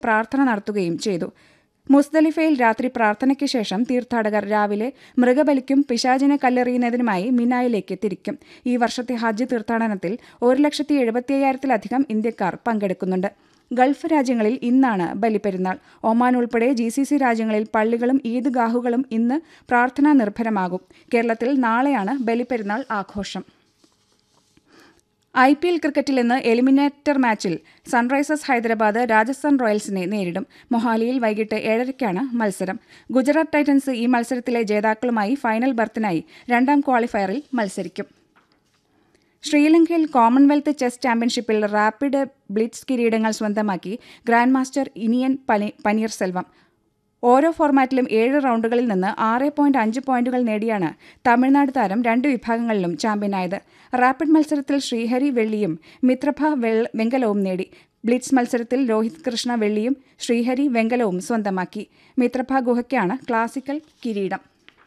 പ്രാർത്ഥന നടത്തുകയും ചെയ്തു മുസ്ദലിഫയിൽ രാത്രി പ്രാർത്ഥനയ്ക്ക് ശേഷം തീർത്ഥാടകർ രാവിലെ മൃഗബലിക്കും പിശാചിനെ കല്ലെറിയുന്നതിനുമായി മിനായിലേക്ക് തിരിക്കും ഈ വർഷത്തെ ഹജ്ജ് തീർത്ഥാടനത്തിൽ ഒരു ലക്ഷത്തി എഴുപത്തി അയ്യായിരത്തിലധികം ഇന്ത്യക്കാർ പങ്കെടുക്കുന്നുണ്ട് ഗൾഫ് രാജ്യങ്ങളിൽ ഇന്നാണ് ബലിപ്പെരുന്നാൾ ഒമാൻ ഉൾപ്പെടെ ജി സി സി രാജ്യങ്ങളിൽ പള്ളികളും ഈദ്ഗാഹുകളും ഇന്ന് പ്രാർത്ഥനാ നിർഭരമാകും കേരളത്തിൽ നാളെയാണ് ബലിപ്പെരുന്നാൾ ആഘോഷം ഐ പി എൽ ക്രിക്കറ്റിൽ ഇന്ന് എലിമിനേറ്റർ മാച്ചിൽ സൺറൈസേഴ്സ് ഹൈദരാബാദ് രാജസ്ഥാൻ റോയൽസിനെ നേരിടും മൊഹാലിയിൽ വൈകിട്ട് ഏഴരയ്ക്കാണ് മത്സരം ഗുജറാത്ത് ടൈറ്റൻസ് ഈ മത്സരത്തിലെ ജേതാക്കളുമായി ഫൈനൽ ബർത്തിനായി രണ്ടാം ക്വാളിഫയറിൽ മത്സരിക്കും ശ്രീലങ്കയിൽ കോമൺവെൽത്ത് ചെസ് ചാമ്പ്യൻഷിപ്പിൽ റാപ്പിഡ് ബ്ലിറ്റ്സ് കിരീടങ്ങൾ സ്വന്തമാക്കി ഗ്രാൻഡ് മാസ്റ്റർ ഇനിയൻ പനി പനീർ സെൽവം ഓരോ ഫോർമാറ്റിലും ഏഴ് റൗണ്ടുകളിൽ നിന്ന് ആറ് പോയിന്റ് അഞ്ച് പോയിന്റുകൾ നേടിയാണ് തമിഴ്നാട് താരം രണ്ട് വിഭാഗങ്ങളിലും ചാമ്പ്യനായത് റാപ്പിഡ് മത്സരത്തിൽ ശ്രീഹരി വെള്ളിയും മിത്രഭ വെങ്കലവും നേടി ബ്ലിറ്റ്സ് മത്സരത്തിൽ രോഹിത് കൃഷ്ണ വെള്ളിയും ശ്രീഹരി വെങ്കലവും സ്വന്തമാക്കി മിത്രഭ ഗുഹയ്ക്കാണ് ക്ലാസിക്കൽ കിരീടം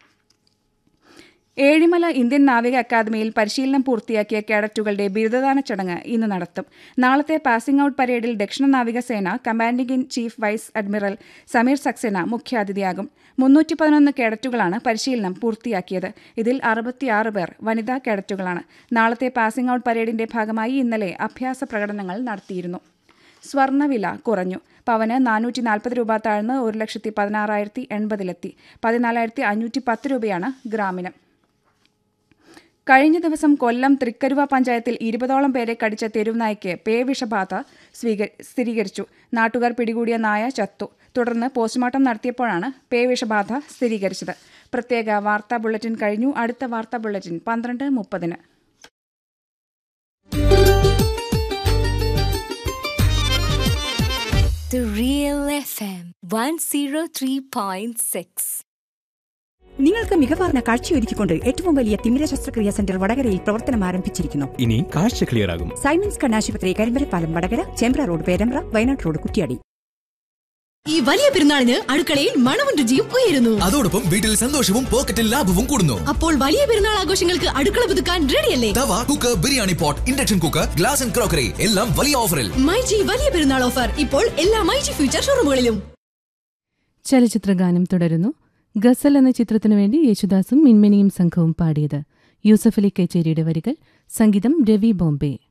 ഏഴിമല ഇന്ത്യൻ നാവിക അക്കാദമിയിൽ പരിശീലനം പൂർത്തിയാക്കിയ കേഡറ്റുകളുടെ ബിരുദദാന ചടങ്ങ് ഇന്ന് നടത്തും നാളത്തെ പാസിംഗ് ഔട്ട് പരേഡിൽ ദക്ഷിണ നാവികസേന commanding in chief vice admiral Sameer Saxena മുഖ്യാതിഥിയാകും മുന്നൂറ്റി പതിനൊന്ന് കേഡറ്റുകളാണ് പരിശീലനം പൂർത്തിയാക്കിയത് ഇതിൽ അറുപത്തിയാറ് പേർ വനിതാ കേഡറ്റുകളാണ് നാളത്തെ പാസിംഗ് ഔട്ട് പരേഡിന്റെ ഭാഗമായി ഇന്നലെ അഭ്യാസ പ്രകടനങ്ങൾ നടത്തിയിരുന്നു സ്വർണ്ണവില കുറഞ്ഞു പവന് നാനൂറ്റി നാൽപ്പത് രൂപ താഴ്ന്ന് ഒരു ലക്ഷത്തി പതിനാറായിരത്തി എൺപതിലെത്തി പതിനാലായിരത്തി അഞ്ഞൂറ്റി പത്ത് രൂപയാണ് ഗ്രാമിന് കഴിഞ്ഞ ദിവസം കൊല്ലം തൃക്കരുവ പഞ്ചായത്തിൽ ഇരുപതോളം പേരെ കടിച്ച തെരുവുനായ്ക്ക് പേവിഷബാധ സ്ഥിരീകരിച്ചു നാട്ടുകാർ പിടികൂടിയ നായ ചത്തു തുടർന്ന് പോസ്റ്റ്മോർട്ടം നടത്തിയപ്പോഴാണ് പേവിഷബാധ സ്ഥിരീകരിച്ചത് പ്രത്യേക വാർത്താ ബുള്ളറ്റിൻ കഴിഞ്ഞു അടുത്ത വാർത്താ ബുള്ളറ്റിൻ പന്ത്രണ്ട് മുപ്പതിന് The Real FM 103.6. നിങ്ങൾക്ക് മികവാർന്ന കാഴ്ചയൊരുക്കിക്കൊണ്ട് ഏറ്റവും വലിയ തിമിര ശസ്ത്രക്രിയാ സെന്റർ വടകരയിൽ പ്രവർത്തനം ആരംഭിച്ചിരിക്കുന്നു ഇനി കാഴ്ച ക്ലിയർ ആകും സൈമൻസ് കണ്ണാശുപത്രി കരിമ്പരപ്പാലം വടകര ചേമ്പ്ര റോഡ് പേരമ്പ്ര വയനാട് റോഡ് കുറ്റിയാടി ഈ വലിയ പെരുന്നാളിന് അടുക്കളയിൽ മണവും രുചിയും ഉയരുന്നു അതോടൊപ്പം വീട്ടിൽ സന്തോഷവും പോക്കറ്റിൽ ലാഭവും കൂടുന്നു അപ്പോൾ വലിയ പെരുന്നാൾ ആഘോഷങ്ങൾക്ക് അടുക്കള പുതുക്കാൻ റെഡിയല്ലേ tawa cooker biryani pot induction cooker glass and crockery എല്ലാം വലിയ ഓഫറിൽ മൈജി വലിയ പെരുന്നാൾ ഓഫർ ഇപ്പോൾ എല്ലാ മൈജി ഫ്യൂച്ചർ ഷോറൂമുകളിലും ചലച്ചിത്രഗാനം തുടരുന്നു ഗസൽ എന്ന ചിത്രത്തിനു വേണ്ടി യേശുദാസും മിൻമിനിയും സംഘവും പാടിയത് യൂസഫ് അലി കച്ചേരിയുടെ വരികൾ സംഗീതം രവി ബോംബെ